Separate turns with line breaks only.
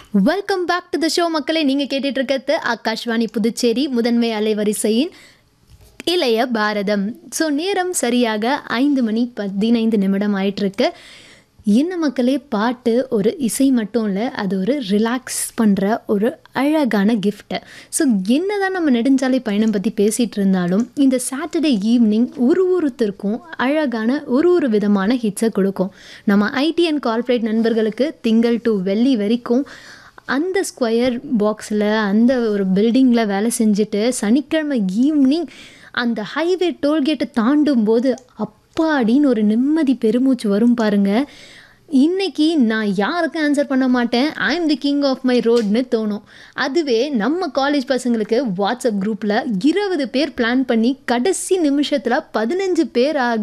welcome back to the show மக்களே நீங்கள் கேட்டுட்டு இருக்கிறது ஆகாஷ்வாணி புதுச்சேரி முதன்மை அலைவரிசையின் இளைய பாரதம் ஸோ நேரம் சரியாக ஐந்து மணி பதினைந்து நிமிடம் ஆயிட்டிருக்கு என்ன மக்களே பாட்டு ஒரு இசை மட்டும் இல்லை அது ஒரு ரிலாக்ஸ் பண்ணுற ஒரு அழகான கிஃப்ட்டு ஸோ என்ன தான் நம்ம நெடுஞ்சாலை பயணம் பற்றி பேசிகிட்டு இருந்தாலும் இந்த சாட்டர்டே ஈவினிங் ஒரு ஒருத்தருக்கும் அழகான ஒரு ஒரு விதமான ஹிட்ஸை கொடுக்கும் நம்ம ஐடி அண்ட் கார்ப்பரேட் நண்பர்களுக்கு திங்கள் டு வெள்ளி வரைக்கும் அந்த ஸ்கொயர் பாக்ஸில் அந்த ஒரு பில்டிங்கில் வேலை செஞ்சுட்டு சனிக்கிழமை ஈவினிங் அந்த ஹைவே டோல்கேட்டை தாண்டும் போது அப்பாடின்னு ஒரு நிம்மதி பெருமூச்சு வரும் பாருங்க இன்னைக்கு நான் யாருக்கும் ஆன்சர் பண்ண மாட்டேன் I am the king of my ரோட்னு தோணும் அதுவே நம்ம காலேஜ் பசங்களுக்கு வாட்ஸ்அப் குரூப்பில் இருபது பேர் பிளான் பண்ணி கடைசி நிமிஷத்தில் பதினஞ்சு பேர் ஆகி